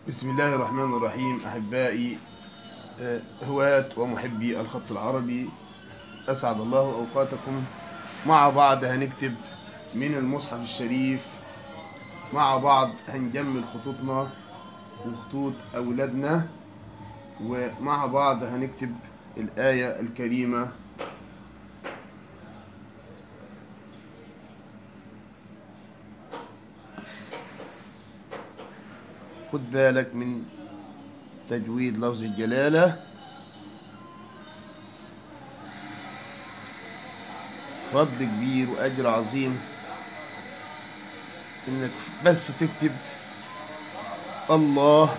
بسم الله الرحمن الرحيم أحبائي آه، هواة ومحبي الخط العربي أسعد الله أوقاتكم مع بعض هنكتب من المصحف الشريف مع بعض هنجمل خطوطنا وخطوط أولادنا ومع بعض هنكتب الآية الكريمة خد بالك من تجويد لفظ الجلالة فضل كبير وأجر عظيم إنك بس تكتب الله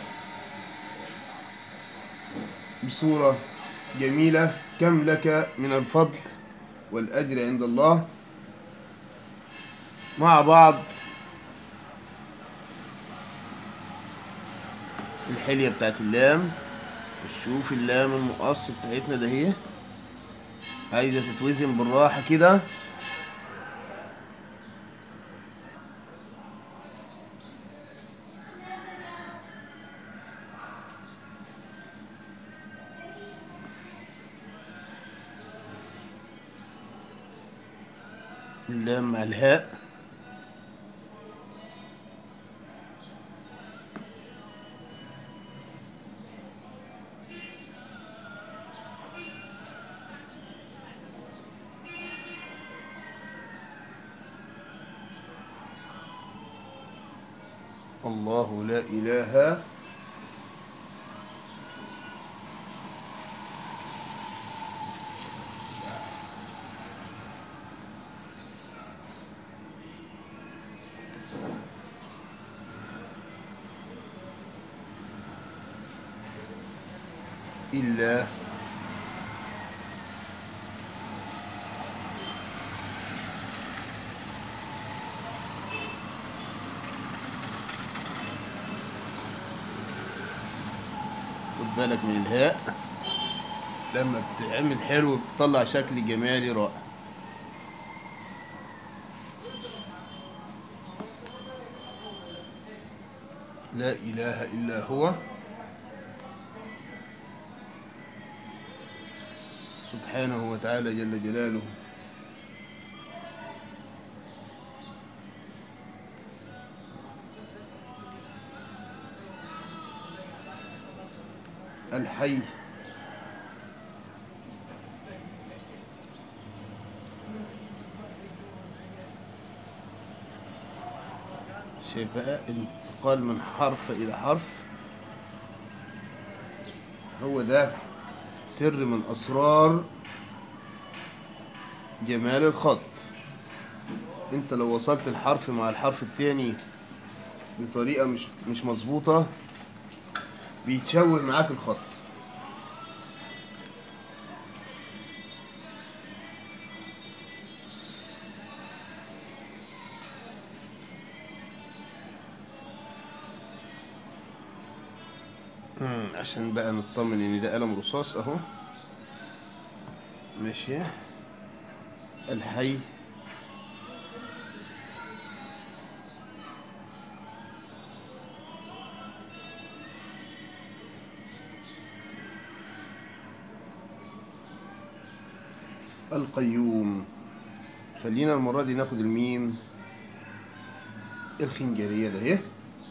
بصورة جميلة كم لك من الفضل والأجر عند الله مع بعض الحلية بتاعت اللام شوف اللام المقص بتاعتنا ده هي عايزة تتوزن بالراحة كده اللام مع الهاء الله لا إله إلا خد بالك من الهاء لما بتعمل حلو بتطلع شكل جمالي رائع لا إله إلا هو سبحانه وتعالى جل جلاله الحي شايف بقى انتقال من حرف إلى حرف هو ده سر من أسرار جمال الخط انت لو وصلت الحرف مع الحرف التاني بطريقة مش مش مظبوطة بيتشوه معاك الخط مم، عشان بقى نطمن ان ده قلم رصاص اهو ماشي الحي القيوم خلينا المرة دي ناخد الميم الخنجرية ده اهي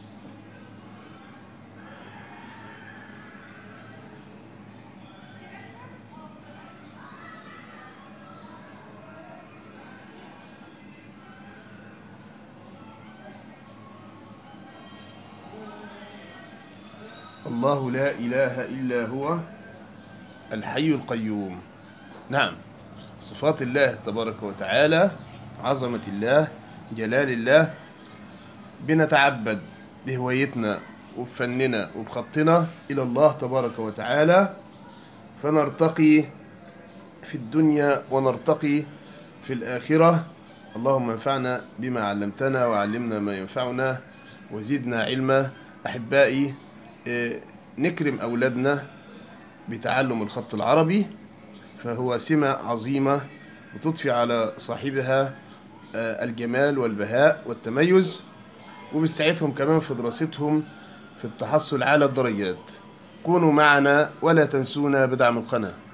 الله لا إله إلا هو الحي القيوم نعم صفات الله تبارك وتعالى عظمة الله جلال الله بنتعبد بهويتنا وبفننا وبخطنا إلى الله تبارك وتعالى فنرتقي في الدنيا ونرتقي في الآخرة اللهم انفعنا بما علمتنا وعلمنا ما ينفعنا وزدنا علما أحبائي آه، نكرم أولادنا بتعلم الخط العربي فهو سمة عظيمة وتضفي على صاحبها آه، الجمال والبهاء والتميز وبتساعدهم كمان في دراستهم في التحصل على الدرجات كونوا معنا ولا تنسونا بدعم القناة